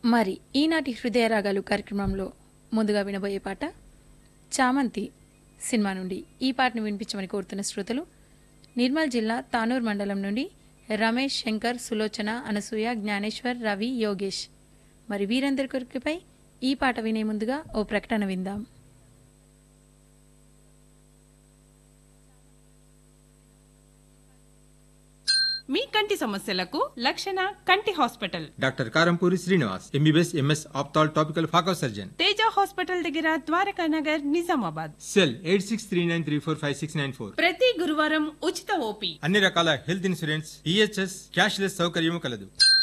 మరి ఈనాటి హృదయ రాగాలు కార్యక్రమంలో ముందుగా వినబోయే పాట చామంతి సినిమా నుండి ఈ పాటను వినిపించమని కోరుతున్న శ్రోతలు నిర్మల్ జిల్లా తానూర్ మండలం నుండి రమేష్ శంకర్ సులోచన అనసూయ జ్ఞానేశ్వర్ రవి యోగేష్ మరి వీరందరి కొరికపై ఈ పాట వినే ముందుగా ఓ ప్రకటన విందాం మీ కంటి సమస్యలకు లక్షణ కంటి hospital doctor Karampuri Srinivas MBBS MS ophthal topical phaco surgeon Teja hospital దగ్గర Dwaraka Nagar Nizamabad cell eight six three nine three four five six nine four ప్రతి గురువారం ఉచిత ఓపీ అన్ని రకాల హెల్త్ ఇన్సూరెన్స్ ఈహెచ్ఎస్ క్యాష్లెస్ సౌకర్యము కలదు